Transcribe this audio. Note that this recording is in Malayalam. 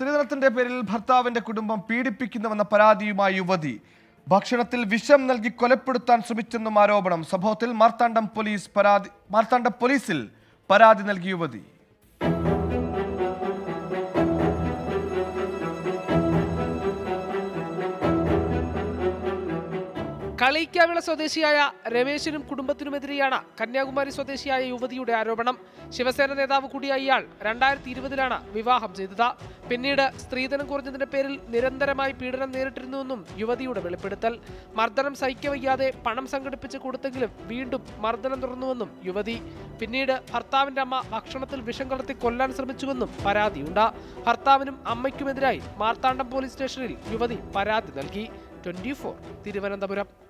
സ്ത്രീധനത്തിന്റെ പേരിൽ ഭർത്താവിന്റെ കുടുംബം പീഡിപ്പിക്കുന്നുവെന്ന പരാതിയുമായി യുവതി ഭക്ഷണത്തിൽ വിഷം നൽകി കൊലപ്പെടുത്താൻ ശ്രമിച്ചെന്നും ആരോപണം സംഭവത്തിൽ മാർത്താണ്ഡം പോലീസ് പരാതി മാർത്താണ്ഡം പോലീസിൽ പരാതി നൽകി യുവതി കളിക്കാവിള സ്വദേശിയായ രമേശിനും കുടുംബത്തിനുമെതിരെയാണ് കന്യാകുമാരി സ്വദേശിയായ യുവതിയുടെ ആരോപണം ശിവസേന നേതാവ് കൂടിയായ ഇയാൾ രണ്ടായിരത്തി ഇരുപതിലാണ് വിവാഹം ചെയ്തത് പിന്നീട് സ്ത്രീധനം കുറഞ്ഞതിന്റെ പേരിൽ നിരന്തരമായി പീഡനം നേരിട്ടിരുന്നുവെന്നും യുവതിയുടെ വെളിപ്പെടുത്തൽ മർദ്ദനം സഹിക്കവയ്യാതെ പണം സംഘടിപ്പിച്ച് കൊടുത്തെങ്കിലും വീണ്ടും മർദ്ദനം തുടർന്നുവെന്നും യുവതി പിന്നീട് ഭർത്താവിന്റെ അമ്മ ഭക്ഷണത്തിൽ വിഷം കലർത്തി കൊല്ലാൻ ശ്രമിച്ചുവെന്നും പരാതിയുണ്ട് ഭർത്താവിനും അമ്മയ്ക്കുമെതിരായി മാർത്താണ്ഡം പോലീസ് സ്റ്റേഷനിൽ യുവതി പരാതി നൽകി ട്വന്റി തിരുവനന്തപുരം